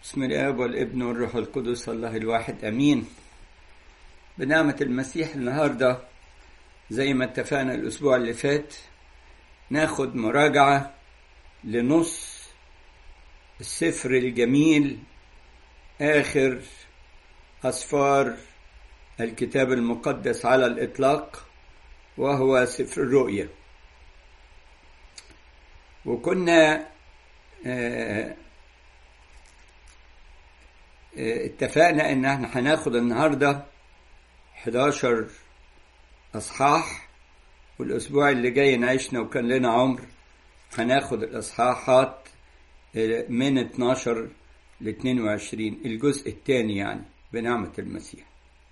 بسم الاب والابن والروح القدس الله الواحد امين بنعمة المسيح النهاردة زي ما اتفقنا الاسبوع اللي فات ناخد مراجعة لنص السفر الجميل اخر اسفار الكتاب المقدس على الاطلاق وهو سفر الرؤيا وكنا آه اتفقنا ان احنا هناخد النهارده 11 اصحاح والاسبوع اللي جاي نعيشنا وكان لنا عمر هناخد الاصحاحات من 12 ل 22 الجزء الثاني يعني بنعمة المسيح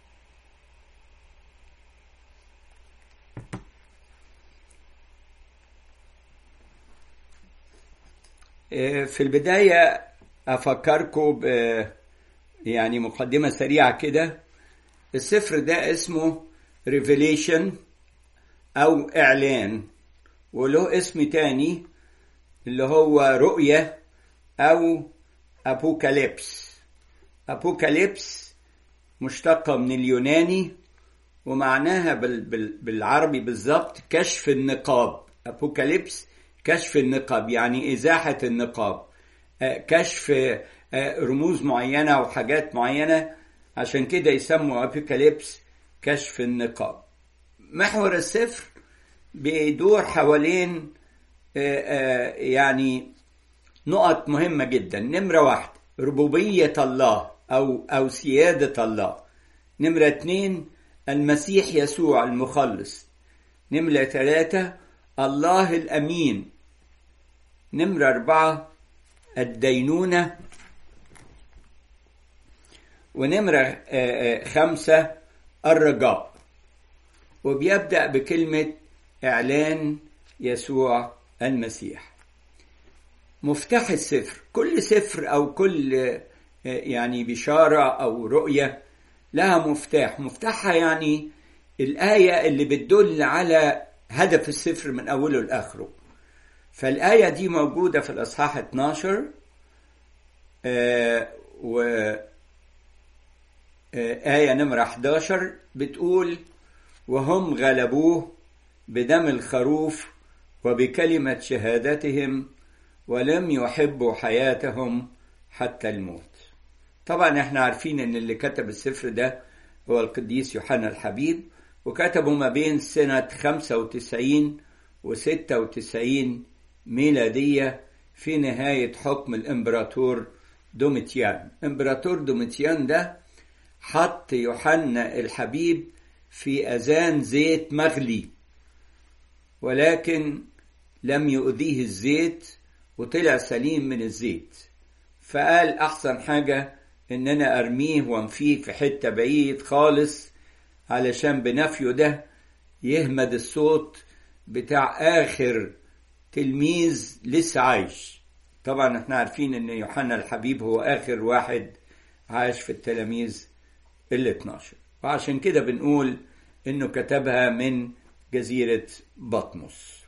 في البداية أفكركم ب يعني مقدمة سريعة كده السفر ده اسمه ريفيليشن أو إعلان وله اسم تاني اللي هو رؤية أو أبوكاليبس أبوكاليبس مشتقة من اليوناني ومعناها بالعربي بالظبط كشف النقاب أبوكاليبس كشف النقاب يعني إزاحة النقاب كشف رموز معينة وحاجات معينة عشان كده يسموا أبيكاليبس كشف النقاب محور السفر بيدور حوالين يعني نقط مهمة جدا نمرة واحد ربوبية الله أو أو سيادة الله نمرة اتنين المسيح يسوع المخلص نمرة ثلاثة الله الأمين نمرة أربعة الدينونة ونمرة خمسة الرجاء وبيبدأ بكلمة إعلان يسوع المسيح مفتاح السفر كل سفر أو كل يعني بشارة أو رؤية لها مفتاح مفتاحها يعني الآية اللي بتدل على هدف السفر من أوله لآخره فالآية دي موجودة في الأصحاح 12 آه و آية نمرة 11 بتقول وهم غلبوه بدم الخروف وبكلمة شهادتهم ولم يحبوا حياتهم حتى الموت طبعا احنا عارفين ان اللي كتب السفر ده هو القديس يوحنا الحبيب وكتبه ما بين سنة 95 و 96 ميلادية في نهاية حكم الإمبراطور دوميتيان إمبراطور دوميتيان ده حط يوحنا الحبيب في أذان زيت مغلي ولكن لم يؤذيه الزيت وطلع سليم من الزيت فقال أحسن حاجة إن أنا أرميه وأنفيه في حتة بعيد خالص علشان بنفيه ده يهمد الصوت بتاع آخر تلميذ لسه عايش طبعا احنا عارفين ان يوحنا الحبيب هو آخر واحد عاش في التلاميذ ال 12 وعشان كده بنقول انه كتبها من جزيرة بطمس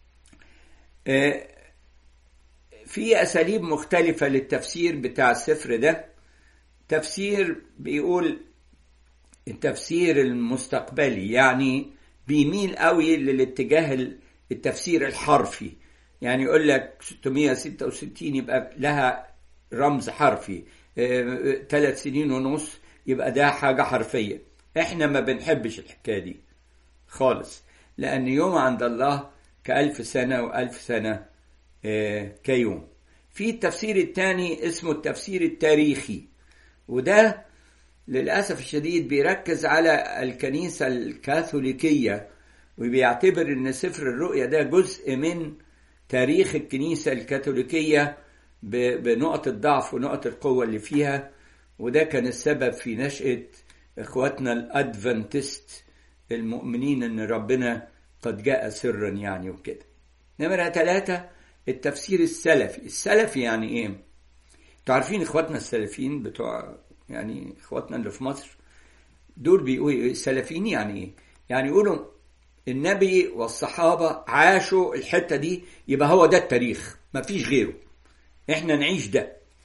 في أساليب مختلفة للتفسير بتاع السفر ده تفسير بيقول التفسير المستقبلي يعني بيميل قوي للاتجاه التفسير الحرفي يعني يقول لك 666 يبقى لها رمز حرفي ثلاث سنين ونص يبقى ده حاجة حرفية احنا ما بنحبش الحكاية دي خالص لأن يوم عند الله كألف سنة وألف سنة كيوم في التفسير الثاني اسمه التفسير التاريخي وده للأسف الشديد بيركز على الكنيسة الكاثوليكية وبيعتبر ان سفر الرؤيا ده جزء من تاريخ الكنيسة الكاثوليكية بنقط الضعف ونقط القوة اللي فيها وده كان السبب في نشأة اخواتنا الادفنتست المؤمنين ان ربنا قد جاء سرا يعني وكده نمرة ثلاثة التفسير السلفي السلفي يعني ايه انتوا عارفين اخواتنا السلفيين بتوع يعني اخواتنا اللي في مصر دول بيقولوا السلفيين يعني ايه يعني يقولوا النبي والصحابة عاشوا الحتة دي يبقى هو ده التاريخ مفيش غيره احنا نعيش ده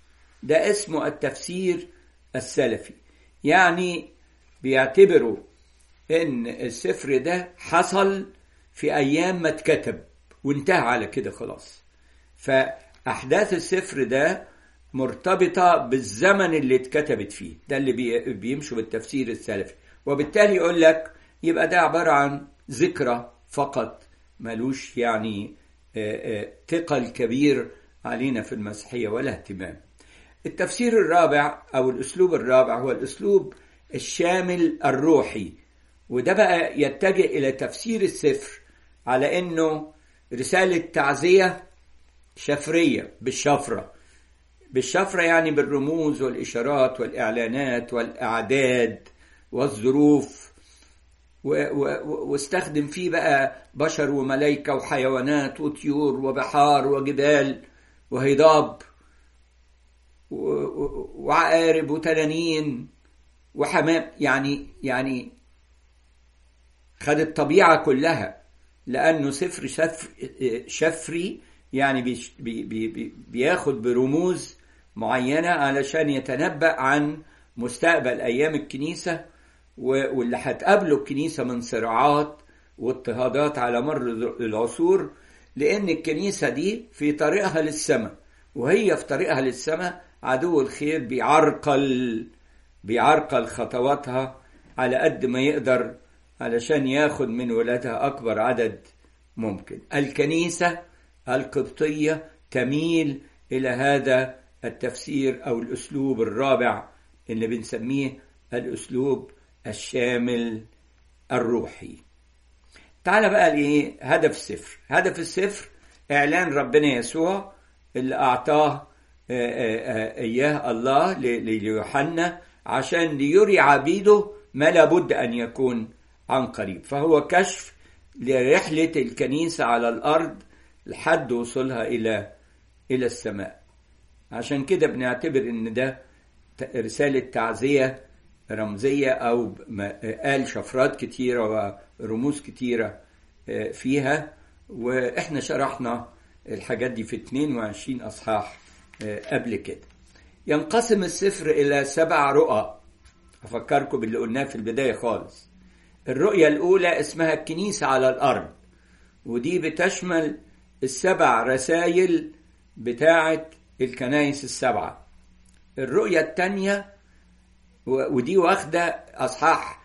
ده اسمه التفسير السلفي يعني بيعتبروا ان السفر ده حصل في ايام ما اتكتب وانتهى على كده خلاص فاحداث السفر ده مرتبطة بالزمن اللي اتكتبت فيه ده اللي بي بيمشوا بالتفسير السلفي وبالتالي يقول لك يبقى ده عبارة عن ذكرى فقط ملوش يعني ثقل كبير علينا في المسيحية ولا اهتمام التفسير الرابع أو الأسلوب الرابع هو الأسلوب الشامل الروحي وده بقى يتجه إلى تفسير السفر على إنه رسالة تعزية شفرية بالشفرة بالشفرة يعني بالرموز والإشارات والإعلانات والأعداد والظروف واستخدم فيه بقى بشر وملائكة وحيوانات وطيور وبحار وجبال وهضاب وعقارب وتنانين وحمام يعني يعني خد الطبيعة كلها لأنه سفر شفر شفري يعني بي بي بياخد برموز معينة علشان يتنبأ عن مستقبل أيام الكنيسة واللي هتقابله الكنيسة من صراعات واضطهادات على مر العصور لأن الكنيسة دي في طريقها للسماء وهي في طريقها للسماء عدو الخير بيعرقل بيعرقل خطواتها على قد ما يقدر علشان ياخد من ولادها أكبر عدد ممكن الكنيسة القبطية تميل إلى هذا التفسير أو الأسلوب الرابع اللي بنسميه الأسلوب الشامل الروحي تعال بقى لإيه هدف السفر هدف السفر إعلان ربنا يسوع اللي أعطاه إياه الله ليوحنا عشان ليري عبيده ما لابد أن يكون عن قريب فهو كشف لرحلة الكنيسة على الأرض لحد وصولها إلى إلى السماء عشان كده بنعتبر إن ده رسالة تعزية رمزية أو قال شفرات كتيرة ورموز كتيرة فيها وإحنا شرحنا الحاجات دي في 22 أصحاح قبل كده ينقسم السفر إلى سبع رؤى أفكركم باللي قلناه في البداية خالص الرؤية الأولى اسمها الكنيسة على الأرض ودي بتشمل السبع رسائل بتاعة الكنائس السبعة الرؤية الثانية ودي واخدة أصحاح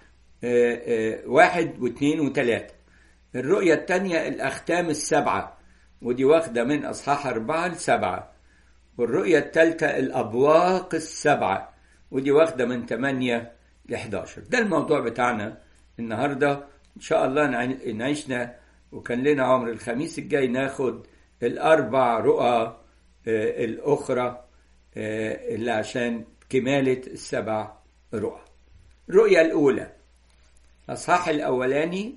واحد واثنين وثلاثة الرؤية الثانية الأختام السبعة ودي واخدة من أصحاح أربعة لسبعة والرؤية الثالثة الأبواق السبعة ودي واخدة من 8 ل 11 ده الموضوع بتاعنا النهاردة إن شاء الله نعيشنا وكان لنا عمر الخميس الجاي ناخد الأربع رؤى الأخرى اللي عشان كمالة السبع رؤى الرؤية الأولى الأصحاح الأولاني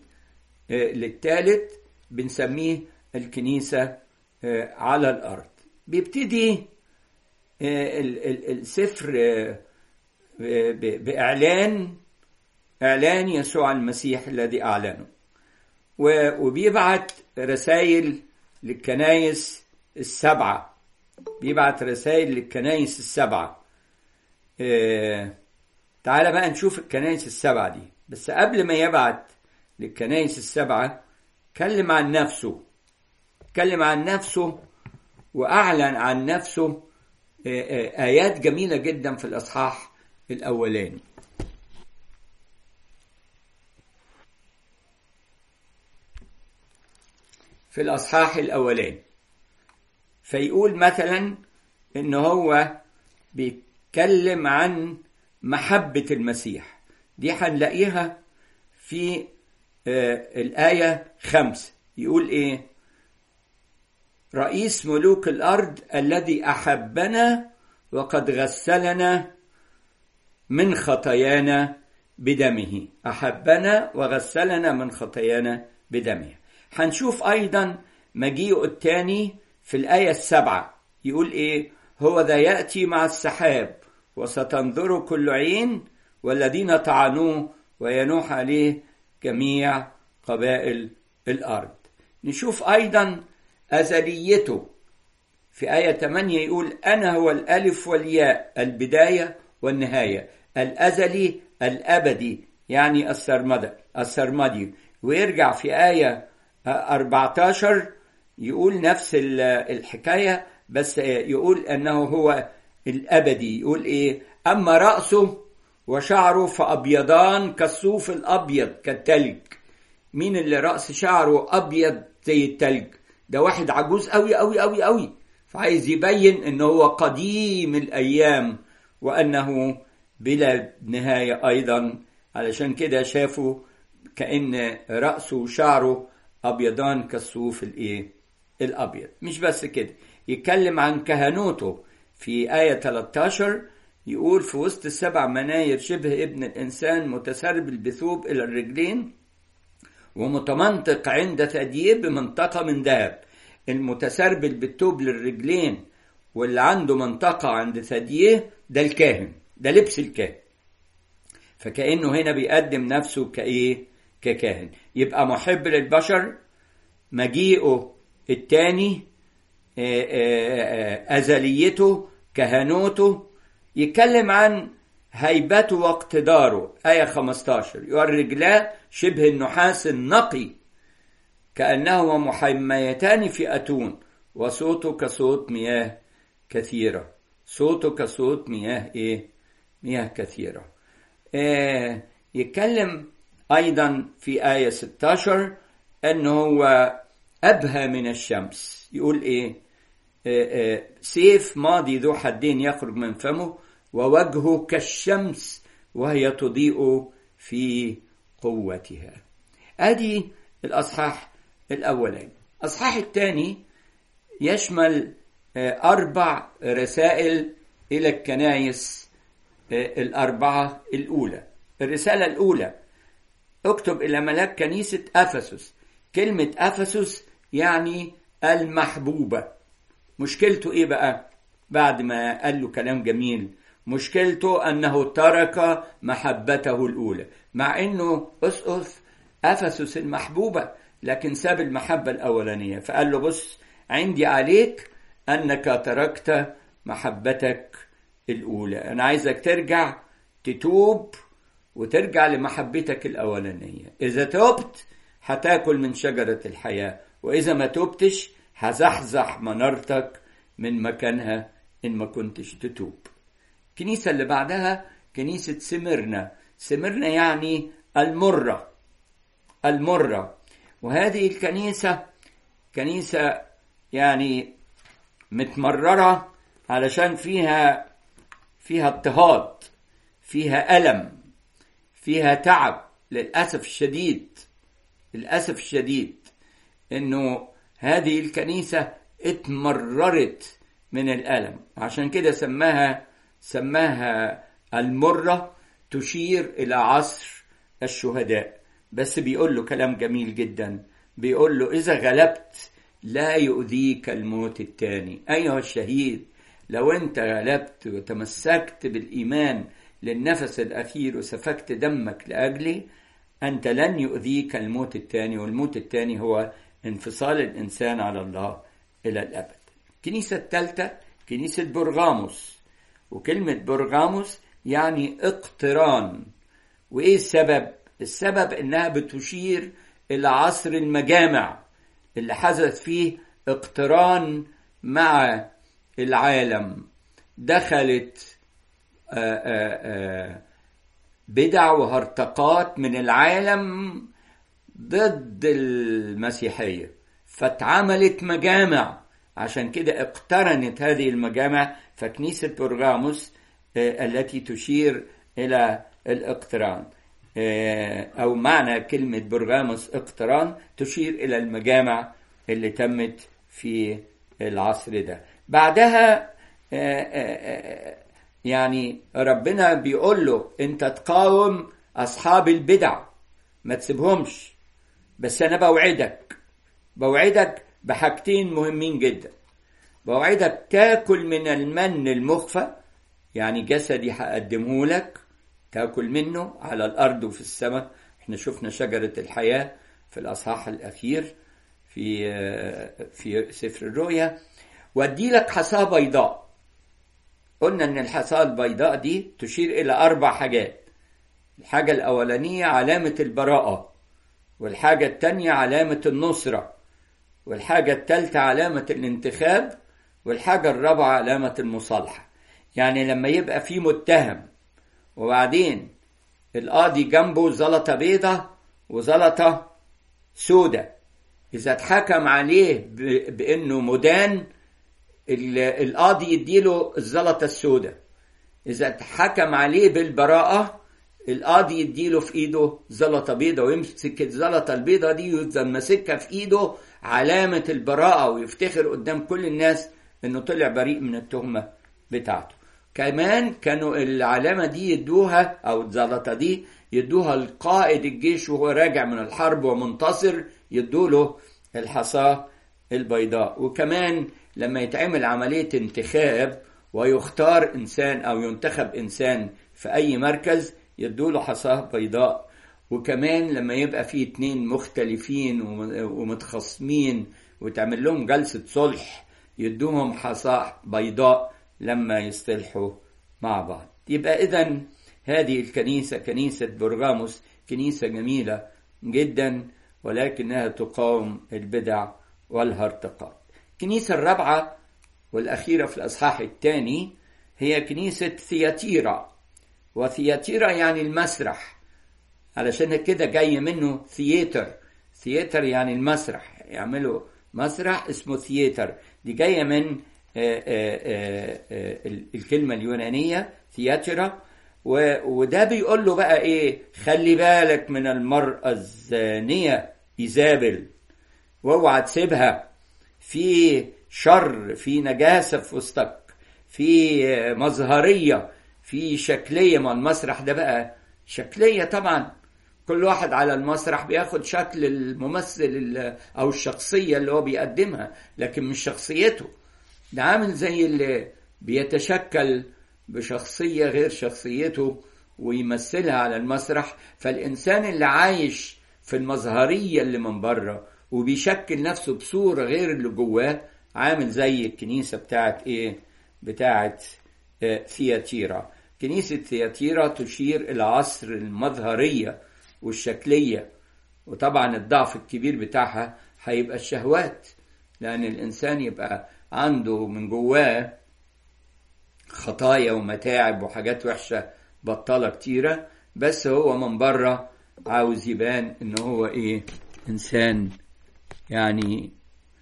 للثالث بنسميه الكنيسة على الأرض بيبتدي السفر بإعلان إعلان يسوع المسيح الذي أعلنه وبيبعت رسائل للكنايس السبعة بيبعت رسائل للكنايس السبعة تعال بقى نشوف الكنايس السبعة دي بس قبل ما يبعت للكنايس السبعة كلم عن نفسه كلم عن نفسه وأعلن عن نفسه آيات جميلة جدا في الأصحاح الأولاني في الأصحاح الأولاني فيقول مثلا إن هو بيتكلم عن محبة المسيح دي هنلاقيها في الآية خمسة يقول إيه رئيس ملوك الأرض الذي أحبنا وقد غسلنا من خطايانا بدمه أحبنا وغسلنا من خطايانا بدمه هنشوف أيضا مجيء الثاني في الآية السبعة يقول إيه هو ذا يأتي مع السحاب وستنظر كل عين والذين طعنوه وينوح عليه جميع قبائل الأرض نشوف أيضا أزليته في آية 8 يقول أنا هو الألف والياء البداية والنهاية الأزلي الأبدي يعني السرمدة السرمدي ويرجع في آية 14 يقول نفس الحكاية بس يقول أنه هو الأبدي يقول إيه أما رأسه وشعره فأبيضان كالصوف الأبيض كالتلج مين اللي رأس شعره أبيض زي التلج ده واحد عجوز قوي قوي قوي قوي فعايز يبين أنه هو قديم الأيام وأنه بلا نهاية أيضا علشان كده شافوا كأن رأسه وشعره أبيضان كالصوف الإيه الأبيض مش بس كده يتكلم عن كهنوته في آية 13 يقول في وسط السبع مناير شبه ابن الإنسان متسربل بثوب إلى الرجلين ومتمنطق عند ثدييه بمنطقة من ذهب المتسربل بالثوب للرجلين واللي عنده منطقة عند ثدييه ده الكاهن ده لبس الكاهن فكأنه هنا بيقدم نفسه كإيه ككاهن يبقى محب للبشر مجيئه التاني أزليته كهنوته يتكلم عن هيبته واقتداره آية 15 الرجلاه شبه النحاس النقي كأنهما محميتان في أتون وصوته كصوت مياه كثيرة صوته كصوت مياه إيه؟ مياه كثيرة آه يتكلم أيضا في آية 16 أنه هو أبهى من الشمس يقول إيه آه آه سيف ماضي ذو حدين يخرج من فمه ووجهه كالشمس وهي تضيء في قوتها ادي الاصحاح الاولاني الاصحاح الثاني يشمل اربع رسائل الى الكنايس الاربعه الاولى الرساله الاولى اكتب الى ملاك كنيسه افسس كلمه افسس يعني المحبوبه مشكلته ايه بقى بعد ما قال له كلام جميل مشكلته انه ترك محبته الاولى مع انه اسقف افسس المحبوبه لكن ساب المحبه الاولانيه فقال له بص عندي عليك انك تركت محبتك الاولى انا عايزك ترجع تتوب وترجع لمحبتك الاولانيه اذا تبت هتاكل من شجره الحياه واذا ما تبتش هزحزح منارتك من مكانها ان ما كنتش تتوب الكنيسة اللي بعدها كنيسة سمرنا سمرنا يعني المرة المرة وهذه الكنيسة كنيسة يعني متمررة علشان فيها فيها اضطهاد فيها ألم فيها تعب للأسف الشديد للأسف الشديد إنه هذه الكنيسة اتمررت من الألم عشان كده سماها سماها المرة تشير إلى عصر الشهداء بس بيقول له كلام جميل جدا بيقول له إذا غلبت لا يؤذيك الموت الثاني أيها الشهيد لو أنت غلبت وتمسكت بالإيمان للنفس الأخير وسفكت دمك لأجلي أنت لن يؤذيك الموت الثاني والموت الثاني هو انفصال الإنسان على الله إلى الأبد الكنيسة الثالثة كنيسة برغاموس وكلمة برغاموس يعني اقتران وإيه السبب؟ السبب إنها بتشير إلى عصر المجامع اللي حدث فيه اقتران مع العالم دخلت آآ آآ بدع وهرطقات من العالم ضد المسيحية فاتعملت مجامع عشان كده اقترنت هذه المجامع فكنيسة برغاموس التي تشير إلى الاقتران أو معنى كلمة برغاموس اقتران تشير إلى المجامع اللي تمت في العصر ده بعدها يعني ربنا بيقول له انت تقاوم اصحاب البدع ما تسيبهمش بس انا بوعدك بوعدك بحاجتين مهمين جدا بوعدك تاكل من المن المخفى يعني جسدي هقدمه لك تاكل منه على الارض وفي السماء احنا شفنا شجره الحياه في الاصحاح الاخير في في سفر الرؤيا وادي لك حصاه بيضاء قلنا ان الحصاه البيضاء دي تشير الى اربع حاجات الحاجه الاولانيه علامه البراءه والحاجه الثانيه علامه النصره والحاجه الثالثه علامه الانتخاب والحاجه الرابعه علامه المصالحه يعني لما يبقى في متهم وبعدين القاضي جنبه زلطه بيضه وزلطه سودة إذا اتحكم عليه بأنه مدان القاضي يديله الزلطة السوداء إذا اتحكم عليه بالبراءة القاضي يديله في إيده زلطة بيضة ويمسك الزلطة البيضة دي ويفضل ماسكها في إيده علامة البراءة ويفتخر قدام كل الناس إنه طلع بريء من التهمة بتاعته كمان كانوا العلامة دي يدوها أو الزلطة دي يدوها لقائد الجيش وهو راجع من الحرب ومنتصر يدوله الحصاة البيضاء وكمان لما يتعمل عملية انتخاب ويختار إنسان أو ينتخب إنسان في أي مركز يدوله حصاة بيضاء وكمان لما يبقى في اتنين مختلفين ومتخاصمين وتعمل لهم جلسة صلح يدوهم حصاة بيضاء لما يصطلحوا مع بعض يبقى إذا هذه الكنيسة كنيسة برغاموس كنيسة جميلة جدا ولكنها تقاوم البدع والهرطقات الكنيسة الرابعة والأخيرة في الأصحاح الثاني هي كنيسة ثياتيرا وثياتيرا يعني المسرح علشان كده جاي منه ثياتر ثياتر يعني المسرح يعملوا مسرح اسمه ثياتر دي جاية من آآ آآ آآ الكلمة اليونانية ثياترا وده بيقول له بقى ايه خلي بالك من المرأة الزانية إيزابل واوعى تسيبها في شر في نجاسة في وسطك في مظهرية في شكلية ما المسرح ده بقى شكلية طبعا كل واحد على المسرح بياخد شكل الممثل أو الشخصية اللي هو بيقدمها لكن مش شخصيته ده عامل زي اللي بيتشكل بشخصية غير شخصيته ويمثلها على المسرح فالإنسان اللي عايش في المظهرية اللي من بره وبيشكل نفسه بصورة غير اللي جواه عامل زي الكنيسة بتاعت إيه بتاعت آه ثياتيرا كنيسة ثياتيرا تشير إلى عصر المظهرية والشكلية وطبعا الضعف الكبير بتاعها هيبقى الشهوات لأن الإنسان يبقى عنده من جواه خطايا ومتاعب وحاجات وحشة بطالة كتيرة بس هو من بره عاوز يبان ان هو ايه انسان يعني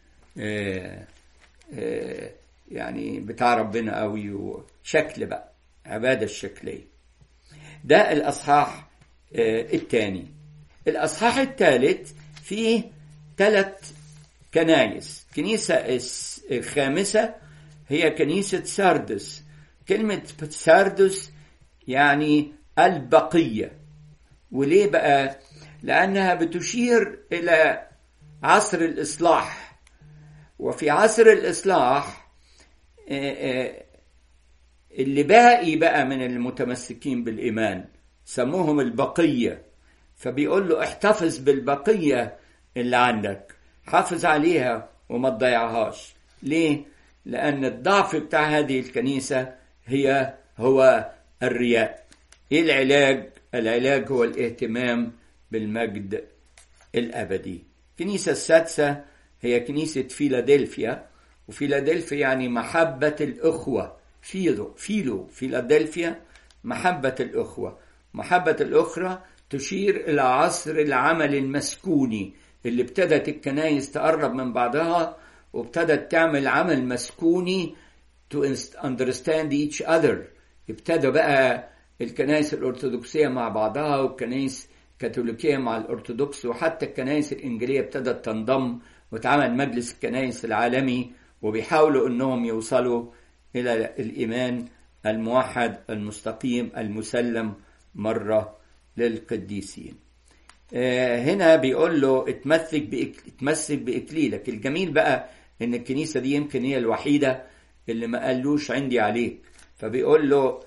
آه آه يعني بتاع ربنا قوي وشكل بقى عبادة الشكلية ده الأصحاح آه الثاني الأصحاح الثالث فيه ثلاث كنايس كنيسة الخامسة هي كنيسة ساردس كلمة ساردس يعني البقية وليه بقى؟ لأنها بتشير إلى عصر الإصلاح وفي عصر الإصلاح اللي باقي بقى من المتمسكين بالإيمان سموهم البقية فبيقول له احتفظ بالبقية اللي عندك حافظ عليها وما تضيعهاش ليه؟ لأن الضعف بتاع هذه الكنيسة هي هو الرياء ايه العلاج العلاج هو الاهتمام بالمجد الابدي الكنيسه السادسه هي كنيسه فيلادلفيا وفيلادلفيا يعني محبه الاخوه فيلو فيلو فيلادلفيا محبه الاخوه محبه الاخرى تشير الى عصر العمل المسكوني اللي ابتدت الكنايس تقرب من بعضها وابتدت تعمل عمل مسكوني to understand each other ابتدى بقى الكنائس الأرثوذكسية مع بعضها والكنائس الكاثوليكية مع الأرثوذكس وحتى الكنائس الإنجيلية ابتدت تنضم واتعمل مجلس الكنائس العالمي وبيحاولوا أنهم يوصلوا إلى الإيمان الموحد المستقيم المسلم مرة للقديسين هنا بيقول له اتمسك بإك... اتمسك بإكليلك الجميل بقى إن الكنيسة دي يمكن هي الوحيدة اللي ما قالوش عندي عليك فبيقول له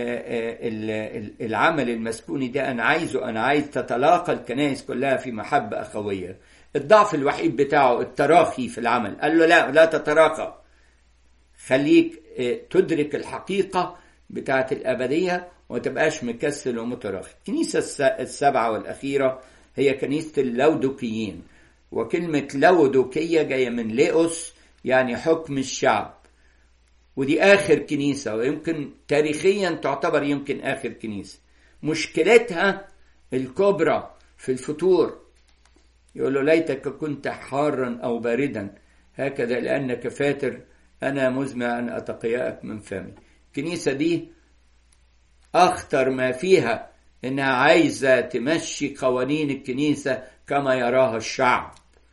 العمل المسكوني ده انا عايزه انا عايز تتلاقى الكنائس كلها في محبه اخويه الضعف الوحيد بتاعه التراخي في العمل قال له لا لا تتراخى خليك تدرك الحقيقة بتاعت الأبدية وما تبقاش مكسل ومتراخي الكنيسة السبعة والأخيرة هي كنيسة اللودوكيين وكلمة لودوكية جاية من ليئوس يعني حكم الشعب ودي آخر كنيسة ويمكن تاريخيا تعتبر يمكن آخر كنيسة مشكلتها الكبرى في الفتور يقول له ليتك كنت حارا أو باردا هكذا لأنك فاتر أنا مزمع أن أتقيأك من فمي الكنيسة دي أخطر ما فيها إنها عايزة تمشي قوانين الكنيسة كما يراها الشعب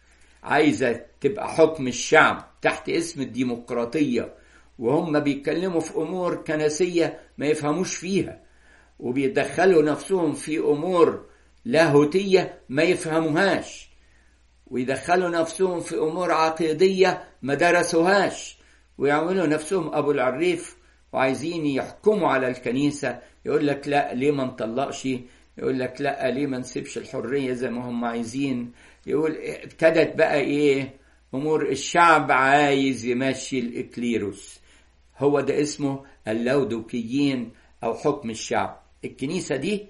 عايزة تبقى حكم الشعب تحت اسم الديمقراطية وهم بيتكلموا في أمور كنسية ما يفهموش فيها وبيدخلوا نفسهم في أمور لاهوتية ما يفهموهاش ويدخلوا نفسهم في أمور عقيدية ما درسوهاش ويعملوا نفسهم أبو العريف وعايزين يحكموا على الكنيسة يقول لك لا ليه ما نطلقش يقول لك لا ليه ما نسيبش الحرية زي ما هم عايزين يقول ابتدت بقى ايه امور الشعب عايز يمشي الاكليروس هو ده اسمه اللودوكيين او حكم الشعب الكنيسة دي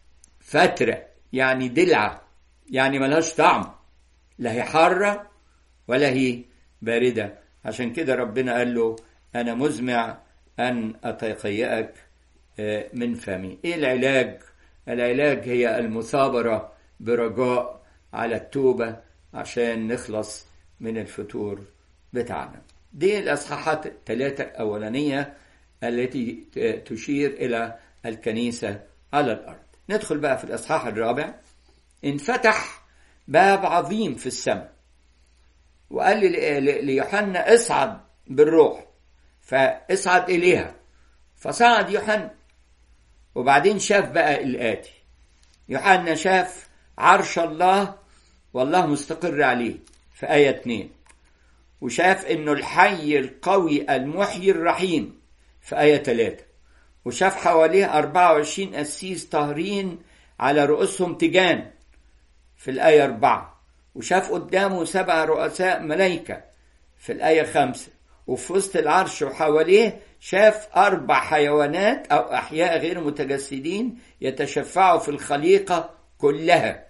فترة يعني دلعة يعني ملهاش طعم لا هي حارة ولا هي باردة عشان كده ربنا قال له أنا مزمع أن أتقيأك من فمي إيه العلاج؟ العلاج هي المثابرة برجاء على التوبة عشان نخلص من الفتور بتاعنا دي الأصحاحات الثلاثة الأولانية التي تشير إلى الكنيسة على الأرض ندخل بقى في الإصحاح الرابع انفتح باب عظيم في السماء وقال ليوحنا اصعد بالروح فاصعد إليها فصعد يوحنا وبعدين شاف بقى الآتي يوحنا شاف عرش الله والله مستقر عليه في آية 2 وشاف إنه الحي القوي المحيي الرحيم في آية 3 وشاف حواليه 24 قسيس طاهرين على رؤوسهم تيجان في الآية 4 وشاف قدامه سبع رؤساء ملائكة في الآية 5 وفي وسط العرش وحواليه شاف أربع حيوانات أو أحياء غير متجسدين يتشفعوا في الخليقة كلها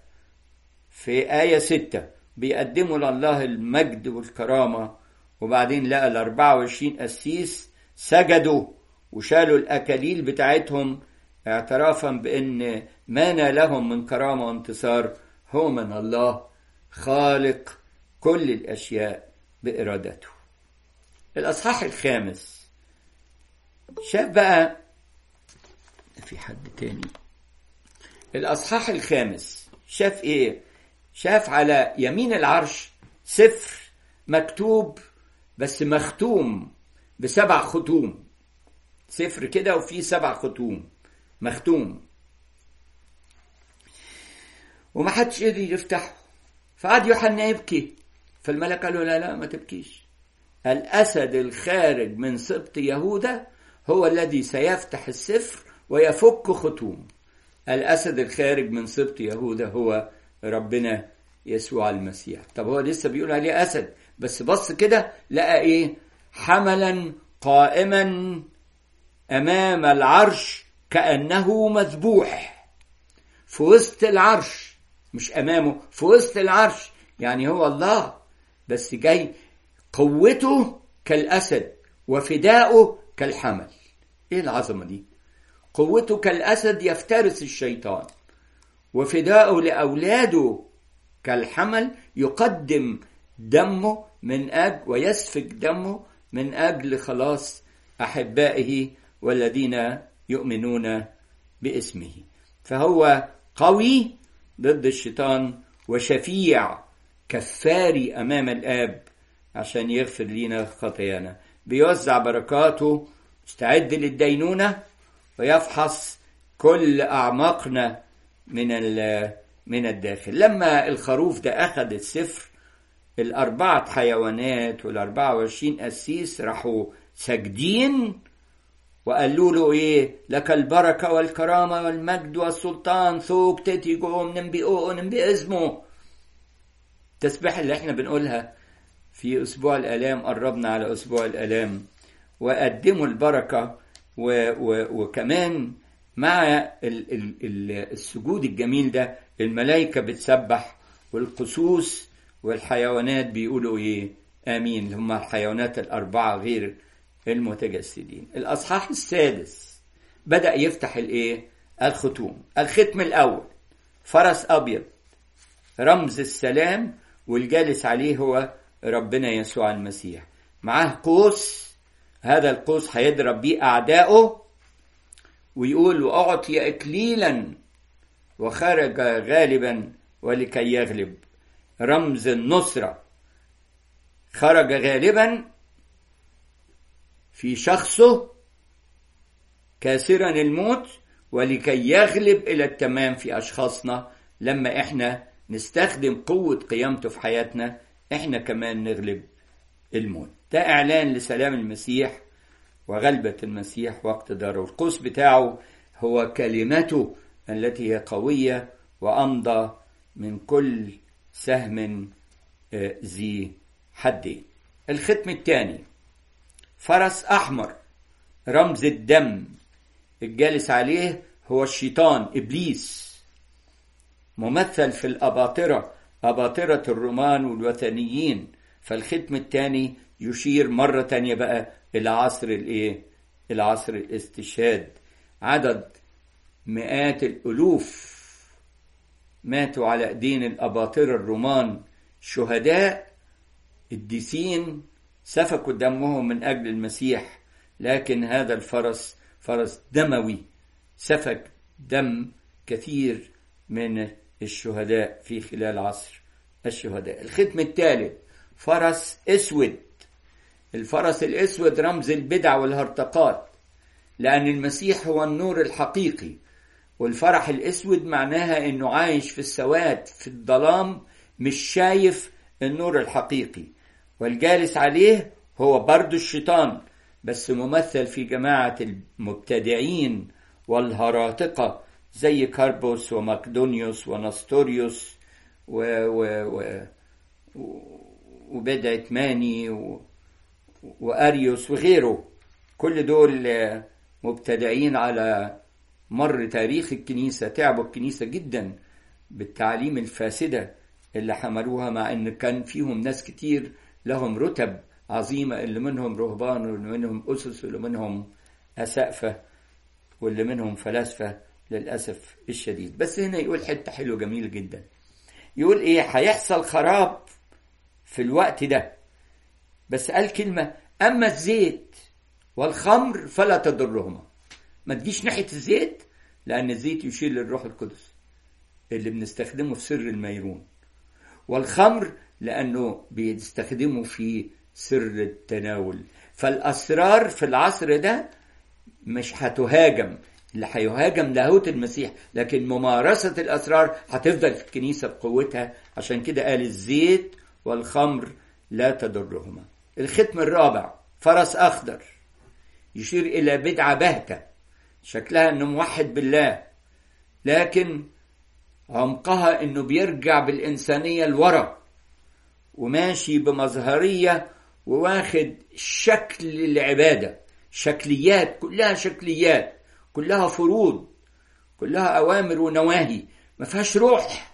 في آية ستة بيقدموا لله المجد والكرامة وبعدين لقى ال 24 قسيس سجدوا وشالوا الأكاليل بتاعتهم اعترافا بأن ما نالهم من كرامة وانتصار هو من الله خالق كل الأشياء بإرادته الأصحاح الخامس شاف بقى في حد تاني الأصحاح الخامس شاف إيه شاف على يمين العرش سفر مكتوب بس مختوم بسبع ختوم سفر كده وفيه سبع ختوم مختوم وما حدش قدر يفتحه فقعد يوحنا يبكي فالملك قال له لا لا ما تبكيش الأسد الخارج من سبط يهوذا هو الذي سيفتح السفر ويفك ختوم الأسد الخارج من سبط يهوذا هو ربنا يسوع المسيح طب هو لسه بيقول عليه أسد بس بص كده لقى إيه حملا قائما أمام العرش كأنه مذبوح في وسط العرش مش أمامه في وسط العرش يعني هو الله بس جاي قوته كالأسد وفداؤه كالحمل إيه العظمة دي قوته كالأسد يفترس الشيطان وفداؤه لأولاده كالحمل يقدم دمه من أجل ويسفك دمه من أجل خلاص أحبائه والذين يؤمنون باسمه فهو قوي ضد الشيطان وشفيع كفاري أمام الآب عشان يغفر لنا خطايانا بيوزع بركاته مستعد للدينونة ويفحص كل أعماقنا من من الداخل لما الخروف ده أخذ السفر الأربعة حيوانات والأربعة وعشرين قسيس راحوا ساجدين وقالوا له إيه لك البركة والكرامة والمجد والسلطان ثوب تتيجو من بيئو باسمه التسبيح اللي احنا بنقولها في أسبوع الآلام قربنا على أسبوع الآلام وقدموا البركة و و وكمان مع ال ال ال السجود الجميل ده الملائكة بتسبح والقسوس والحيوانات بيقولوا ايه امين اللي هم الحيوانات الاربعة غير المتجسدين الاصحاح السادس بدأ يفتح الايه الختوم الختم الاول فرس ابيض رمز السلام والجالس عليه هو ربنا يسوع المسيح معاه قوس هذا القوس هيضرب بيه أعدائه ويقول وأعطي إكليلا وخرج غالبا ولكي يغلب رمز النصرة خرج غالبا في شخصه كاسرا الموت ولكي يغلب إلى التمام في أشخاصنا لما إحنا نستخدم قوة قيامته في حياتنا إحنا كمان نغلب الموت ده إعلان لسلام المسيح وغلبة المسيح واقتداره القوس بتاعه هو كلمته التي هي قوية وأمضى من كل سهم ذي حدين الختم الثاني فرس أحمر رمز الدم الجالس عليه هو الشيطان إبليس ممثل في الأباطرة أباطرة الرومان والوثنيين فالختم الثاني يشير مرة تانية بقى إلى عصر الإيه؟ إلى عصر الاستشهاد عدد مئات الألوف ماتوا على أيدين الأباطرة الرومان شهداء الديسين سفكوا دمهم من أجل المسيح لكن هذا الفرس فرس دموي سفك دم كثير من الشهداء في خلال عصر الشهداء الختم الثالث فرس اسود الفرس الاسود رمز البدع والهرطقات لان المسيح هو النور الحقيقي والفرح الاسود معناها انه عايش في السواد في الظلام مش شايف النور الحقيقي والجالس عليه هو برضو الشيطان بس ممثل في جماعة المبتدعين والهراطقة زي كاربوس ومقدونيوس ونستوريوس و, و, و وبدعة ماني و... وأريوس وغيره كل دول مبتدعين على مر تاريخ الكنيسة تعبوا الكنيسة جدا بالتعليم الفاسدة اللي حملوها مع ان كان فيهم ناس كتير لهم رتب عظيمة اللي منهم رهبان واللي منهم أسس واللي منهم أسقفة واللي منهم فلاسفة للأسف الشديد بس هنا يقول حتة حلوة جميلة جدا يقول إيه هيحصل خراب في الوقت ده بس قال كلمة أما الزيت والخمر فلا تضرهما ما تجيش ناحية الزيت لأن الزيت يشير للروح القدس اللي بنستخدمه في سر الميرون والخمر لأنه بيستخدمه في سر التناول فالأسرار في العصر ده مش هتهاجم اللي هيهاجم لاهوت المسيح لكن ممارسة الأسرار هتفضل في الكنيسة بقوتها عشان كده قال الزيت والخمر لا تضرهما الختم الرابع فرس أخضر يشير إلى بدعة باهتة شكلها أنه موحد بالله لكن عمقها أنه بيرجع بالإنسانية لورا وماشي بمظهرية وواخد شكل العبادة شكليات كلها شكليات كلها فروض كلها أوامر ونواهي ما فيهاش روح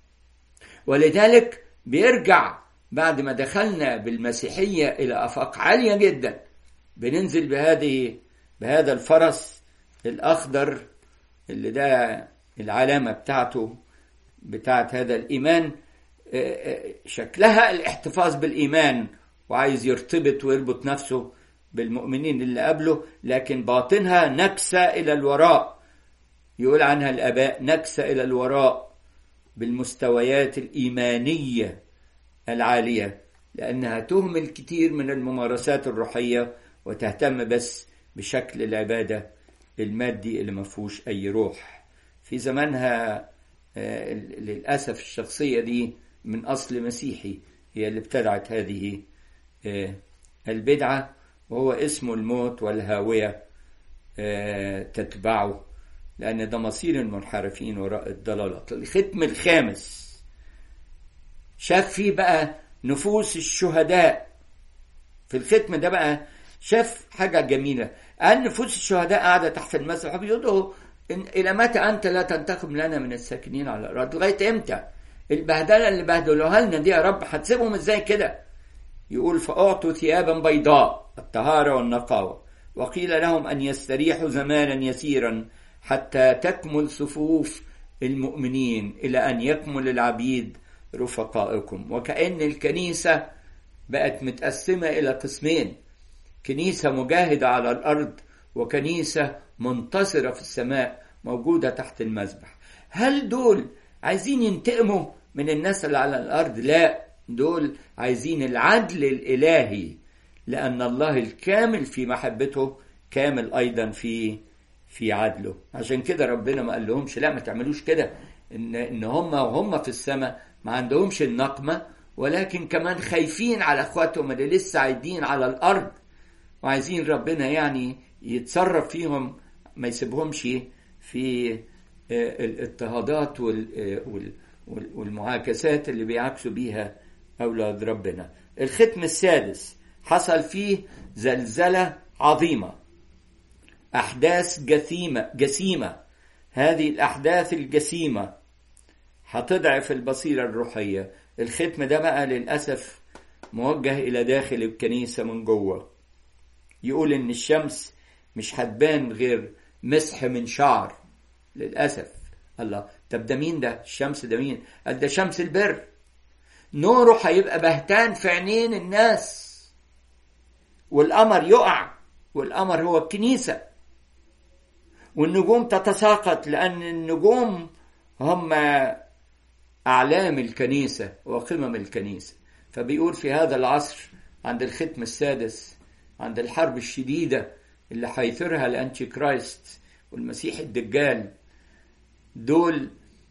ولذلك بيرجع بعد ما دخلنا بالمسيحية إلى آفاق عالية جدا بننزل بهذه بهذا الفرس الأخضر اللي ده العلامة بتاعته بتاعت هذا الإيمان شكلها الاحتفاظ بالإيمان وعايز يرتبط ويربط نفسه بالمؤمنين اللي قبله لكن باطنها نكسة إلى الوراء يقول عنها الآباء نكسة إلى الوراء بالمستويات الإيمانية العالية لأنها تهمل كتير من الممارسات الروحية وتهتم بس بشكل العبادة المادي اللي ما فيهوش أي روح في زمانها للأسف الشخصية دي من أصل مسيحي هي اللي ابتدعت هذه البدعة وهو اسم الموت والهاوية تتبعه لأن ده مصير المنحرفين وراء الضلالات الختم الخامس شاف فيه بقى نفوس الشهداء في الختم ده بقى شاف حاجة جميلة قال نفوس الشهداء قاعدة تحت المسبح بيقولوا إلى متى أنت لا تنتقم لنا من الساكنين على الأرض لغاية إمتى البهدلة اللي بهدلوها لنا دي يا رب هتسيبهم إزاي كده يقول فأعطوا ثيابا بيضاء الطهارة والنقاوة وقيل لهم أن يستريحوا زمانا يسيرا حتى تكمل صفوف المؤمنين إلى أن يكمل العبيد رفقائكم وكأن الكنيسة بقت متقسمة إلى قسمين كنيسة مجاهدة على الأرض وكنيسة منتصرة في السماء موجودة تحت المذبح هل دول عايزين ينتقموا من الناس اللي على الأرض لا دول عايزين العدل الإلهي لأن الله الكامل في محبته كامل أيضا في في عدله عشان كده ربنا ما قال لهمش لا ما تعملوش كده ان ان هم وهم في السماء ما عندهمش النقمه ولكن كمان خايفين على اخواتهم اللي لسه عايدين على الارض وعايزين ربنا يعني يتصرف فيهم ما يسيبهمش في الاضطهادات والمعاكسات اللي بيعكسوا بيها اولاد ربنا الختم السادس حصل فيه زلزله عظيمه أحداث جثيمة جسيمة هذه الأحداث الجسيمة هتضعف البصيرة الروحية الختم ده بقى للأسف موجه إلى داخل الكنيسة من جوه يقول إن الشمس مش هتبان غير مسح من شعر للأسف الله طب ده مين ده الشمس ده مين قال ده شمس البر نوره هيبقى بهتان في عينين الناس والقمر يقع والقمر هو الكنيسه والنجوم تتساقط لأن النجوم هم أعلام الكنيسة وقمم الكنيسة فبيقول في هذا العصر عند الختم السادس عند الحرب الشديدة اللي هيثيرها الأنتي كرايست والمسيح الدجال دول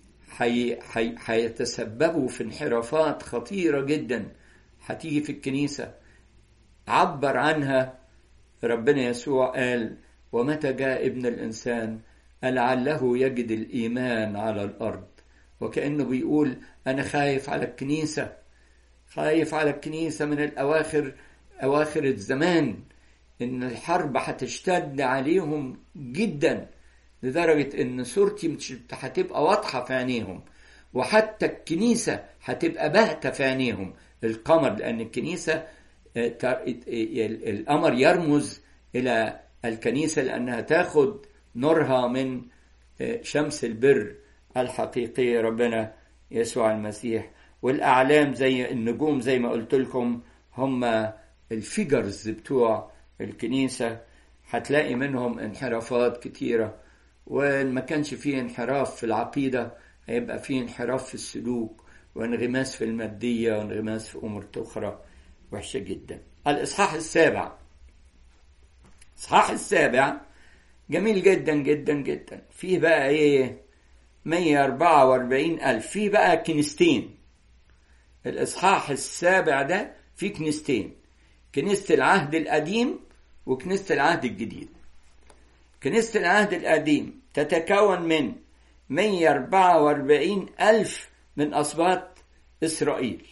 هيتسببوا في انحرافات خطيرة جدا هتيجي في الكنيسة عبر عنها ربنا يسوع قال ومتى جاء ابن الإنسان لعله يجد الإيمان على الأرض وكأنه بيقول أنا خايف على الكنيسة خايف على الكنيسة من الأواخر أواخر الزمان إن الحرب هتشتد عليهم جدا لدرجة إن صورتي مش هتبقى واضحة في عينيهم وحتى الكنيسة هتبقى باهتة في عينيهم القمر لأن الكنيسة القمر يرمز إلى الكنيسة لأنها تاخد نورها من شمس البر الحقيقية ربنا يسوع المسيح والأعلام زي النجوم زي ما قلت لكم هم الفيجرز بتوع الكنيسة هتلاقي منهم انحرافات كتيرة وما كانش فيه انحراف في العقيدة هيبقى فيه انحراف في السلوك وانغماس في المادية وانغماس في أمور أخرى وحشة جدا الإصحاح السابع الإصحاح السابع جميل جدا جدا جدا فيه بقى إيه 144 ألف فيه بقى كنيستين الإصحاح السابع ده فيه كنيستين كنيسة العهد القديم وكنيسة العهد الجديد كنيسة العهد القديم تتكون من 144 ألف من أسباط إسرائيل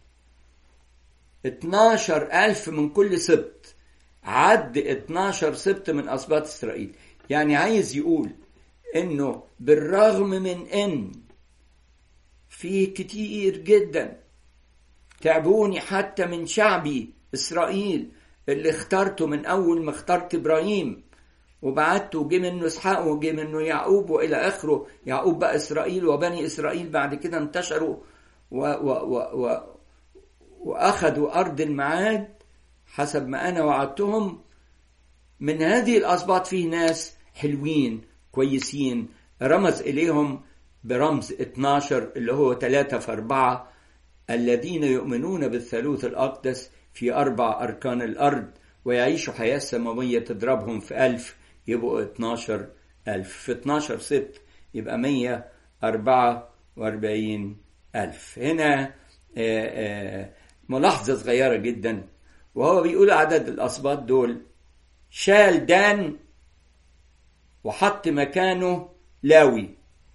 12 ألف من كل سبط عد 12 سبط من أسباط إسرائيل يعني عايز يقول إنه بالرغم من إن في كتير جدا تعبوني حتى من شعبي إسرائيل اللي اخترته من أول ما اخترت إبراهيم وبعته وجه منه اسحاق وجه منه يعقوب والى اخره يعقوب بقى اسرائيل وبني اسرائيل بعد كده انتشروا و و و و واخذوا ارض الميعاد حسب ما انا وعدتهم من هذه الاسباط فيه ناس حلوين كويسين رمز اليهم برمز 12 اللي هو 3 في 4 الذين يؤمنون بالثالوث الاقدس في اربع اركان الارض ويعيشوا حياه سماويه تضربهم في ألف يبقوا 12 ألف في 12 ست يبقى 144 ألف هنا ملاحظة صغيرة جدا وهو بيقول عدد الأسباط دول شال دان وحط مكانه لاوي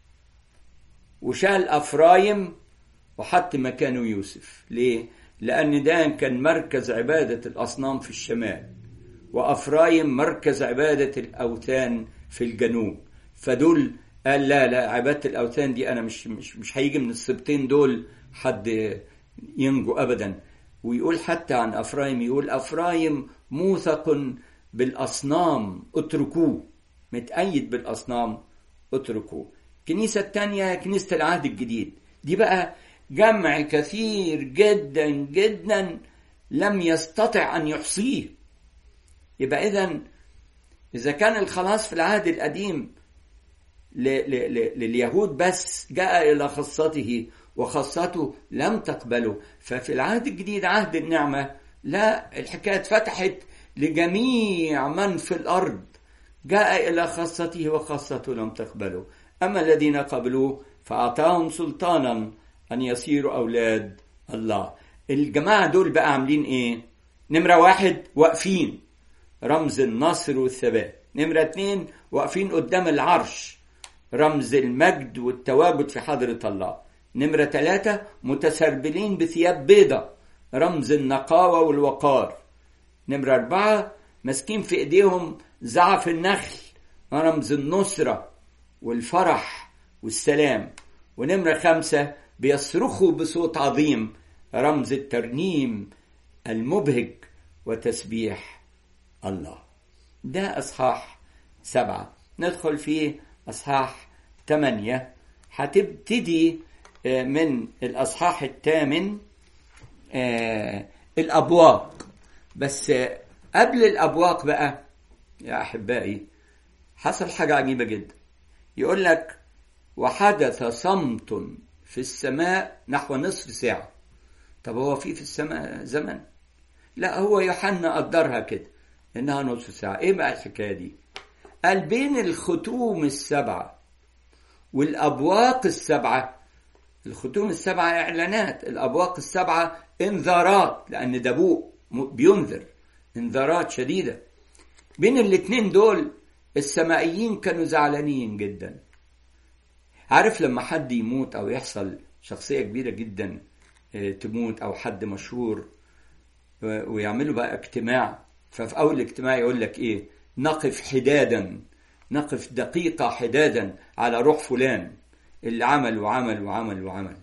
وشال أفرايم وحط مكانه يوسف ليه؟ لأن دان كان مركز عبادة الأصنام في الشمال وأفرايم مركز عبادة الأوثان في الجنوب فدول قال لا لا عبادة الأوثان دي أنا مش مش مش هيجي من السبتين دول حد ينجو أبدا ويقول حتى عن أفرايم يقول أفرايم موثق بالأصنام اتركوه متأيد بالأصنام اتركوه الكنيسة الثانية كنيسة العهد الجديد دي بقى جمع كثير جدا جدا لم يستطع أن يحصيه يبقى إذا إذا كان الخلاص في العهد القديم لليهود بس جاء إلى خاصته وخاصته لم تقبله ففي العهد الجديد عهد النعمة لا الحكاية اتفتحت لجميع من في الأرض جاء إلى خاصته وخاصته لم تقبله أما الذين قبلوه فأعطاهم سلطانا أن يصيروا أولاد الله الجماعة دول بقى عاملين إيه نمرة واحد واقفين رمز النصر والثبات نمرة اتنين واقفين قدام العرش رمز المجد والتواجد في حضرة الله نمرة ثلاثة متسربلين بثياب بيضة رمز النقاوة والوقار نمرة أربعة ماسكين في إيديهم زعف النخل رمز النصرة والفرح والسلام ونمرة خمسة بيصرخوا بصوت عظيم رمز الترنيم المبهج وتسبيح الله ده أصحاح سبعة ندخل في أصحاح ثمانية هتبتدي من الأصحاح الثامن الأبواق بس قبل الأبواق بقى يا أحبائي حصل حاجة عجيبة جدا يقول لك وحدث صمت في السماء نحو نصف ساعة طب هو في في السماء زمن لا هو يوحنا قدرها كده انها نصف ساعة ايه بقى الحكاية دي قال بين الختوم السبعة والأبواق السبعة الختوم السبعة إعلانات الأبواق السبعة إنذارات لأن ده بوق بينذر إنذارات شديدة بين الاتنين دول السمائيين كانوا زعلانين جدا عارف لما حد يموت أو يحصل شخصية كبيرة جدا تموت أو حد مشهور ويعملوا بقى اجتماع ففي أول اجتماع يقول لك إيه نقف حدادا نقف دقيقة حدادا على روح فلان اللي عمل وعمل وعمل وعمل